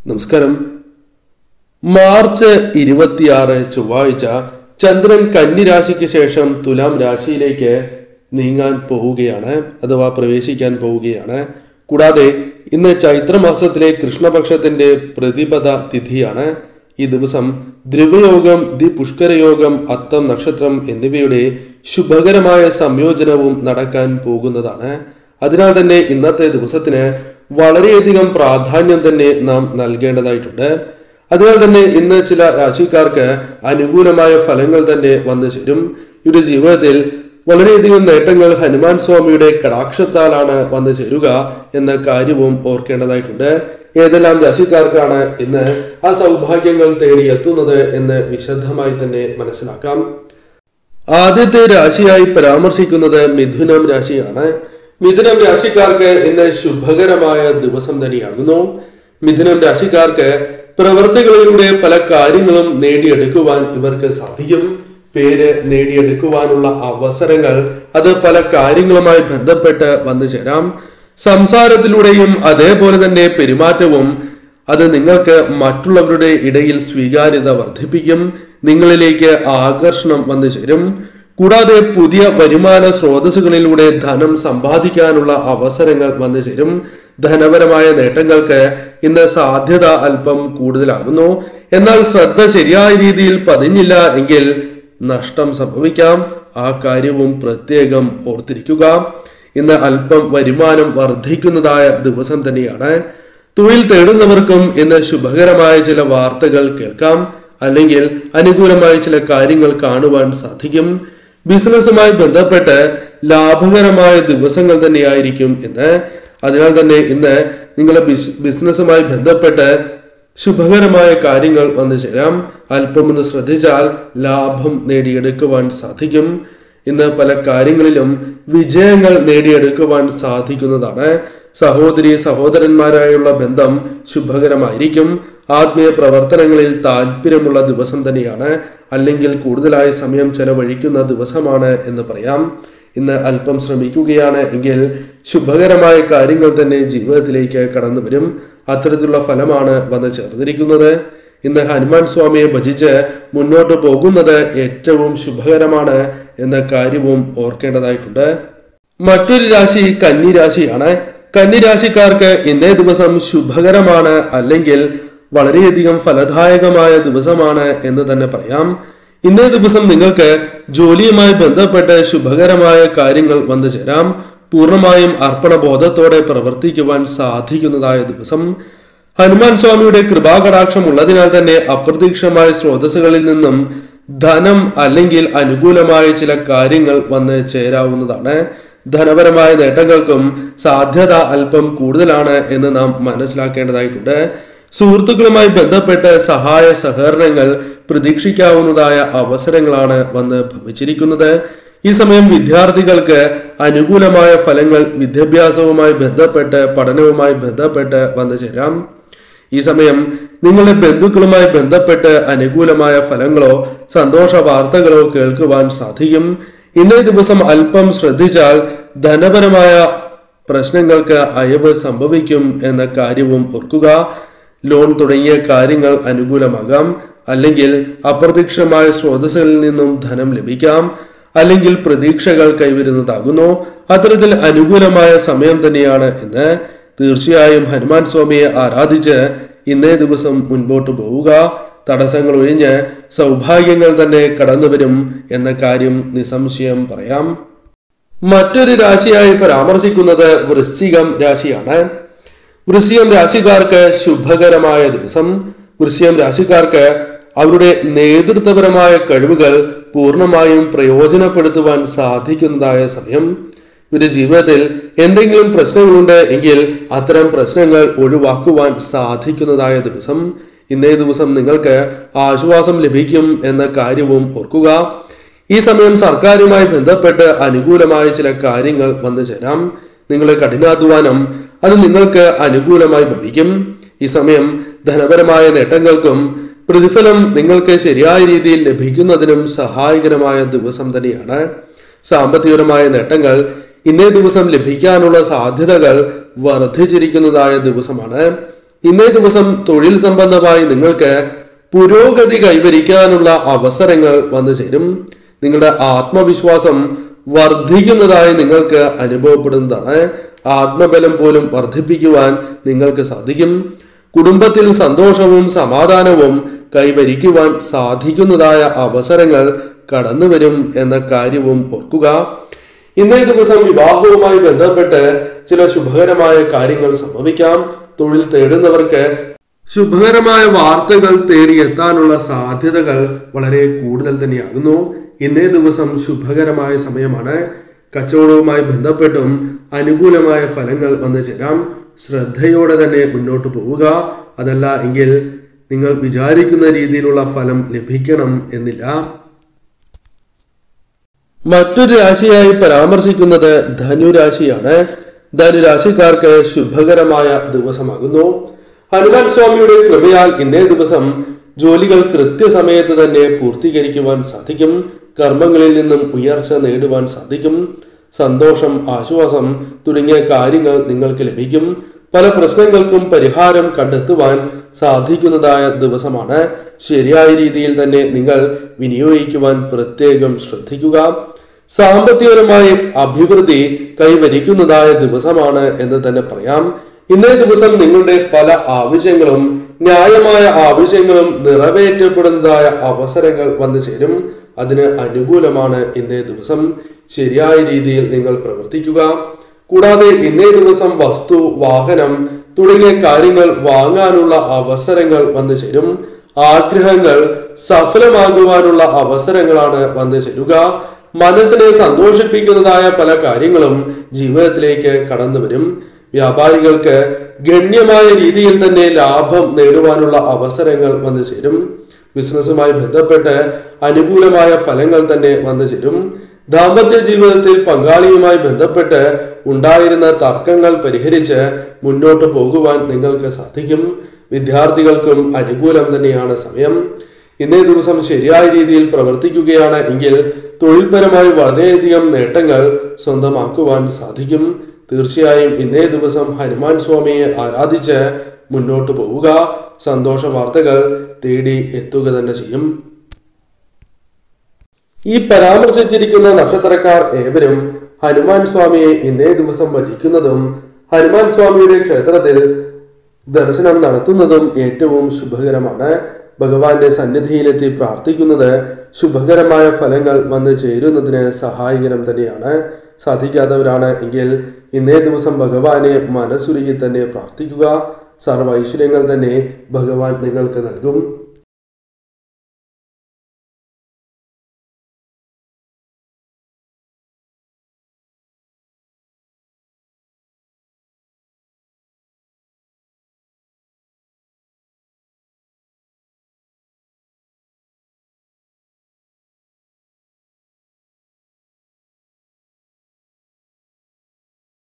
നമസ്കാരം മാർച്ച് ഇരുപത്തിയാറ് ചൊവ്വാഴ്ച ചന്ദ്രൻ കന്നി രാശിക്ക് ശേഷം തുലാം രാശിയിലേക്ക് നീങ്ങാൻ പോവുകയാണ് അഥവാ പ്രവേശിക്കാൻ പോവുകയാണ് കൂടാതെ ഇന്ന് ചൈത്രമാസത്തിലെ കൃഷ്ണപക്ഷത്തിന്റെ പ്രതിപദ തിഥിയാണ് ഈ ദിവസം ദ്രവയോഗം ദി പുഷ്കരയോഗം അത്തം നക്ഷത്രം എന്നിവയുടെ ശുഭകരമായ സംയോജനവും നടക്കാൻ പോകുന്നതാണ് അതിനാൽ തന്നെ ഇന്നത്തെ ദിവസത്തിന് വളരെയധികം പ്രാധാന്യം തന്നെ നാം നൽകേണ്ടതായിട്ടുണ്ട് അതിനാൽ തന്നെ ഇന്ന് ചില രാശിക്കാർക്ക് അനുകൂലമായ ഫലങ്ങൾ തന്നെ വന്നു ചേരും ഇവരുടെ ജീവിതത്തിൽ വളരെയധികം നേട്ടങ്ങൾ ഹനുമാൻ സ്വാമിയുടെ കടാക്ഷത്താലാണ് വന്നു ചേരുക എന്ന കാര്യവും ഓർക്കേണ്ടതായിട്ടുണ്ട് ഏതെല്ലാം രാശിക്കാർക്കാണ് ഇന്ന് ആ സൗഭാഗ്യങ്ങൾ തേടി എത്തുന്നത് എന്ന് വിശദമായി തന്നെ മനസ്സിലാക്കാം ആദ്യത്തെ രാശിയായി പരാമർശിക്കുന്നത് മിഥുനം രാശിയാണ് മിഥുനം രാശിക്കാർക്ക് ഇന്ന് ശുഭകരമായ ദിവസം തന്നെയാകുന്നു മിഥുനം രാശിക്കാർക്ക് പ്രവൃത്തികളിലൂടെ പല കാര്യങ്ങളും നേടിയെടുക്കുവാൻ ഇവർക്ക് സാധിക്കും പേര് നേടിയെടുക്കുവാനുള്ള അവസരങ്ങൾ അത് പല കാര്യങ്ങളുമായി ബന്ധപ്പെട്ട് വന്നു ചേരാം സംസാരത്തിലൂടെയും അതേപോലെ തന്നെ പെരുമാറ്റവും അത് നിങ്ങൾക്ക് മറ്റുള്ളവരുടെ ഇടയിൽ സ്വീകാര്യത വർദ്ധിപ്പിക്കും നിങ്ങളിലേക്ക് ആകർഷണം വന്നു ചേരും കൂടാതെ പുതിയ വരുമാന സ്രോതസ്സുകളിലൂടെ ധനം സമ്പാദിക്കാനുള്ള അവസരങ്ങൾ വന്നു ചേരും ധനപരമായ നേട്ടങ്ങൾക്ക് ഇന്ന് സാധ്യത അല്പം കൂടുതലാകുന്നു എന്നാൽ ശ്രദ്ധ ശരിയായ രീതിയിൽ പതിഞ്ഞില്ല എങ്കിൽ നഷ്ടം സംഭവിക്കാം ആ കാര്യവും പ്രത്യേകം ഓർത്തിരിക്കുക ഇന്ന് അല്പം വരുമാനം വർദ്ധിക്കുന്നതായ ദിവസം തന്നെയാണ് തൊഴിൽ തേടുന്നവർക്കും ഇന്ന് ശുഭകരമായ ചില വാർത്തകൾ കേൾക്കാം അല്ലെങ്കിൽ അനുകൂലമായ ചില കാര്യങ്ങൾ കാണുവാൻ സാധിക്കും ബിസിനസ്സുമായി ബന്ധപ്പെട്ട് ലാഭകരമായ ദിവസങ്ങൾ തന്നെയായിരിക്കും ഇന്ന് അതിനാൽ തന്നെ ഇന്ന് നിങ്ങളുടെ ബിസ് ബിസിനസ്സുമായി ബന്ധപ്പെട്ട് ശുഭകരമായ കാര്യങ്ങൾ വന്നു ചേരാം അല്പമൊന്ന് ശ്രദ്ധിച്ചാൽ ലാഭം നേടിയെടുക്കുവാൻ സാധിക്കും ഇന്ന് പല കാര്യങ്ങളിലും വിജയങ്ങൾ നേടിയെടുക്കുവാൻ സാധിക്കുന്നതാണ് സഹോദരി സഹോദരന്മാരായുള്ള ബന്ധം ശുഭകരമായിരിക്കും ആത്മീയ പ്രവർത്തനങ്ങളിൽ താല്പര്യമുള്ള ദിവസം തന്നെയാണ് അല്ലെങ്കിൽ കൂടുതലായി സമയം ചെലവഴിക്കുന്ന ദിവസമാണ് എന്ന് പറയാം ഇന്ന് അല്പം ശ്രമിക്കുകയാണ് എങ്കിൽ ശുഭകരമായ കാര്യങ്ങൾ തന്നെ ജീവിതത്തിലേക്ക് കടന്നു വരും അത്തരത്തിലുള്ള ഫലമാണ് വന്ന് ചേർന്നിരിക്കുന്നത് ഇന്ന് ഹനുമാൻ സ്വാമിയെ ഭജിച്ച് മുന്നോട്ട് പോകുന്നത് ഏറ്റവും ശുഭകരമാണ് എന്ന കാര്യവും ഓർക്കേണ്ടതായിട്ടുണ്ട് മറ്റൊരു രാശി കന്നി രാശിയാണ് കന്നി രാശിക്കാർക്ക് ഇന്നേ ദിവസം ശുഭകരമാണ് അല്ലെങ്കിൽ വളരെയധികം ഫലദായകമായ ദിവസമാണ് എന്ന് തന്നെ പറയാം ഇന്നേ ദിവസം നിങ്ങൾക്ക് ജോലിയുമായി ബന്ധപ്പെട്ട് ശുഭകരമായ കാര്യങ്ങൾ വന്നു ചേരാം പൂർണ്ണമായും അർപ്പണബോധത്തോടെ പ്രവർത്തിക്കുവാൻ സാധിക്കുന്നതായ ദിവസം ഹനുമാൻ സ്വാമിയുടെ കൃപാകടാക്ഷം ഉള്ളതിനാൽ തന്നെ അപ്രതീക്ഷിതമായ സ്രോതസ്സുകളിൽ നിന്നും ധനം അല്ലെങ്കിൽ അനുകൂലമായ ചില കാര്യങ്ങൾ വന്ന് ചേരാവുന്നതാണ് ധനപരമായ നേട്ടങ്ങൾക്കും സാധ്യത അല്പം കൂടുതലാണ് എന്ന് നാം മനസ്സിലാക്കേണ്ടതായിട്ടുണ്ട് സുഹൃത്തുക്കളുമായി ബന്ധപ്പെട്ട് സഹായ സഹകരണങ്ങൾ പ്രതീക്ഷിക്കാവുന്നതായ അവസരങ്ങളാണ് വന്ന് ഭവിച്ചിരിക്കുന്നത് ഈ സമയം വിദ്യാർത്ഥികൾക്ക് അനുകൂലമായ ഫലങ്ങൾ വിദ്യാഭ്യാസവുമായി ബന്ധപ്പെട്ട് പഠനവുമായി ബന്ധപ്പെട്ട് വന്നു ചേരാം ഈ സമയം നിങ്ങളുടെ ബന്ധുക്കളുമായി ബന്ധപ്പെട്ട് അനുകൂലമായ ഫലങ്ങളോ സന്തോഷ വാർത്തകളോ കേൾക്കുവാൻ സാധിക്കും ഇന്നേ ദിവസം അല്പം ശ്രദ്ധിച്ചാൽ ധനപരമായ പ്രശ്നങ്ങൾക്ക് അയവ് സംഭവിക്കും എന്ന കാര്യവും ഓർക്കുക ലോൺ തുടങ്ങിയ കാര്യങ്ങൾ അനുകൂലമാകാം അല്ലെങ്കിൽ അപ്രതീക്ഷിതമായ സ്രോതസ്സുകളിൽ നിന്നും ധനം ലഭിക്കാം അല്ലെങ്കിൽ പ്രതീക്ഷകൾ കൈവരുന്നതാകുന്നു അത്തരത്തിൽ അനുകൂലമായ സമയം തന്നെയാണ് ഇന്ന് തീർച്ചയായും ഹനുമാൻ സ്വാമിയെ ആരാധിച്ച് ഇന്നേ ദിവസം മുൻപോട്ട് പോവുക തടസ്സങ്ങൾ ഒഴിഞ്ഞ് സൗഭാഗ്യങ്ങൾ തന്നെ കടന്നു വരും എന്ന കാര്യം നിസ്സംശയം പറയാം മറ്റൊരു രാശിയായി പരാമർശിക്കുന്നത് വൃശ്ചികം രാശിയാണ് വൃശ്ചികം രാശിക്കാർക്ക് ശുഭകരമായ ദിവസം വൃശ്ചികം രാശിക്കാർക്ക് അവരുടെ നേതൃത്വപരമായ കഴിവുകൾ പൂർണ്ണമായും പ്രയോജനപ്പെടുത്തുവാൻ സാധിക്കുന്നതായ സമയം ഇവരുടെ ജീവിതത്തിൽ എന്തെങ്കിലും പ്രശ്നങ്ങളുണ്ട് എങ്കിൽ അത്തരം പ്രശ്നങ്ങൾ ഒഴിവാക്കുവാൻ സാധിക്കുന്നതായ ദിവസം ഇന്നേ ദിവസം നിങ്ങൾക്ക് ആശ്വാസം ലഭിക്കും എന്ന കാര്യവും ഓർക്കുക ഈ സമയം സർക്കാരുമായി ബന്ധപ്പെട്ട് അനുകൂലമായ ചില കാര്യങ്ങൾ വന്നു ചേരാം നിങ്ങളുടെ കഠിനാധ്വാനം അത് നിങ്ങൾക്ക് അനുകൂലമായി ഭവിക്കും ഈ സമയം ധനപരമായ നേട്ടങ്ങൾക്കും പ്രതിഫലം നിങ്ങൾക്ക് ശരിയായ രീതിയിൽ ലഭിക്കുന്നതിനും സഹായകരമായ ദിവസം തന്നെയാണ് സാമ്പത്തികപരമായ നേട്ടങ്ങൾ ഇന്നേ ദിവസം ലഭിക്കാനുള്ള സാധ്യതകൾ വർദ്ധിച്ചിരിക്കുന്നതായ ദിവസമാണ് ഇന്നേ ദിവസം തൊഴിൽ സംബന്ധമായി നിങ്ങൾക്ക് പുരോഗതി കൈവരിക്കാനുള്ള അവസരങ്ങൾ വന്നു ചേരും നിങ്ങളുടെ ആത്മവിശ്വാസം വർദ്ധിക്കുന്നതായി നിങ്ങൾക്ക് അനുഭവപ്പെടുന്നതാണ് ആത്മബലം പോലും വർദ്ധിപ്പിക്കുവാൻ നിങ്ങൾക്ക് സാധിക്കും കുടുംബത്തിൽ സന്തോഷവും സമാധാനവും കൈവരിക്കുവാൻ സാധിക്കുന്നതായ അവസരങ്ങൾ കടന്നുവരും എന്ന കാര്യവും ഓർക്കുക ഇന്നേ ദിവസം വിവാഹവുമായി ബന്ധപ്പെട്ട് ചില ശുഭകരമായ കാര്യങ്ങൾ സംഭവിക്കാം തൊഴിൽ തേടുന്നവർക്ക് ശുഭകരമായ വാർത്തകൾ തേടിയെത്താനുള്ള സാധ്യതകൾ വളരെ കൂടുതൽ തന്നെയാകുന്നു ഇന്നേ ദിവസം ശുഭകരമായ സമയമാണ് കച്ചവടവുമായി ബന്ധപ്പെട്ടും അനുകൂലമായ ഫലങ്ങൾ വന്നു ചേരാം ശ്രദ്ധയോടെ തന്നെ മുന്നോട്ട് പോവുക അതല്ല എങ്കിൽ നിങ്ങൾ വിചാരിക്കുന്ന രീതിയിലുള്ള ഫലം ലഭിക്കണം എന്നില്ല മറ്റൊരു രാശിയായി പരാമർശിക്കുന്നത് ധനുരാശിയാണ് ധനുരാശിക്കാർക്ക് ശുഭകരമായ ദിവസമാകുന്നു ഹനുമാൻ സ്വാമിയുടെ കൃപയാൽ ഇന്നേ ദിവസം ജോലികൾ കൃത്യസമയത്ത് തന്നെ പൂർത്തീകരിക്കുവാൻ സാധിക്കും കർമ്മങ്ങളിൽ നിന്നും ഉയർച്ച നേടുവാൻ സാധിക്കും സന്തോഷം ആശ്വാസം തുടങ്ങിയ കാര്യങ്ങൾ നിങ്ങൾക്ക് ലഭിക്കും പല പ്രശ്നങ്ങൾക്കും പരിഹാരം കണ്ടെത്തുവാൻ സാധിക്കുന്നതായ ദിവസമാണ് ശരിയായ രീതിയിൽ തന്നെ നിങ്ങൾ വിനിയോഗിക്കുവാൻ പ്രത്യേകം ശ്രദ്ധിക്കുക സാമ്പത്തികപരമായി അഭിവൃദ്ധി കൈവരിക്കുന്നതായ ദിവസമാണ് എന്ന് തന്നെ പറയാം ഇന്നേ ദിവസം നിങ്ങളുടെ പല ആവശ്യങ്ങളും ന്യായമായ ആവശ്യങ്ങളും നിറവേറ്റപ്പെടുന്നതായ അവസരങ്ങൾ വന്നു ചേരും അതിന് അനുകൂലമാണ് ഇന്നേ ദിവസം ശരിയായ രീതിയിൽ നിങ്ങൾ പ്രവർത്തിക്കുക കൂടാതെ ഇന്നേ ദിവസം വസ്തു വാഹനം തുടങ്ങിയ കാര്യങ്ങൾ വാങ്ങാനുള്ള അവസരങ്ങൾ വന്നു ചേരും ആഗ്രഹങ്ങൾ സഫലമാകുവാനുള്ള അവസരങ്ങളാണ് വന്നു ചേരുക മനസ്സിനെ സന്തോഷിപ്പിക്കുന്നതായ പല കാര്യങ്ങളും ജീവിതത്തിലേക്ക് കടന്നു വരും വ്യാപാരികൾക്ക് ഗണ്യമായ രീതിയിൽ തന്നെ ലാഭം നേടുവാനുള്ള അവസരങ്ങൾ വന്നു ചേരും ബിസിനസ്സുമായി ബന്ധപ്പെട്ട് അനുകൂലമായ ഫലങ്ങൾ തന്നെ വന്നു ചേരും ദാമ്പത്യ ജീവിതത്തിൽ പങ്കാളിയുമായി ബന്ധപ്പെട്ട് ഉണ്ടായിരുന്ന തർക്കങ്ങൾ പരിഹരിച്ച് മുന്നോട്ട് പോകുവാൻ നിങ്ങൾക്ക് സാധിക്കും വിദ്യാർത്ഥികൾക്കും അനുകൂലം തന്നെയാണ് സമയം ഇന്നേ ദിവസം ശരിയായ രീതിയിൽ പ്രവർത്തിക്കുകയാണ് എങ്കിൽ തൊഴിൽപരമായി വളരെയധികം നേട്ടങ്ങൾ സ്വന്തമാക്കുവാൻ സാധിക്കും തീർച്ചയായും ഇന്നേ ദിവസം ഹനുമാൻ സ്വാമിയെ ആരാധിച്ച് മുന്നോട്ട് പോവുക സന്തോഷ വാർത്തകൾ തേടി എത്തുക തന്നെ ചെയ്യും ഈ പരാമർശിച്ചിരിക്കുന്ന നക്ഷത്രക്കാർ ഏവരും ഹനുമാൻ സ്വാമിയെ ഇന്നേ ദിവസം ഭജിക്കുന്നതും ഹനുമാൻ സ്വാമിയുടെ ക്ഷേത്രത്തിൽ ദർശനം നടത്തുന്നതും ഏറ്റവും ശുഭകരമാണ് ഭഗവാന്റെ സന്നിധിയിലെത്തി പ്രാർത്ഥിക്കുന്നത് ശുഭകരമായ ഫലങ്ങൾ വന്നു ചേരുന്നതിന് സഹായകരം തന്നെയാണ് സാധിക്കാത്തവരാണ് എങ്കിൽ ഇന്നേ ദിവസം ഭഗവാനെ മനസ്സുരുകി തന്നെ പ്രാർത്ഥിക്കുക സർവ ഐശ്വര്യങ്ങൾ തന്നെ ഭഗവാൻ നിങ്ങൾക്ക് നൽകും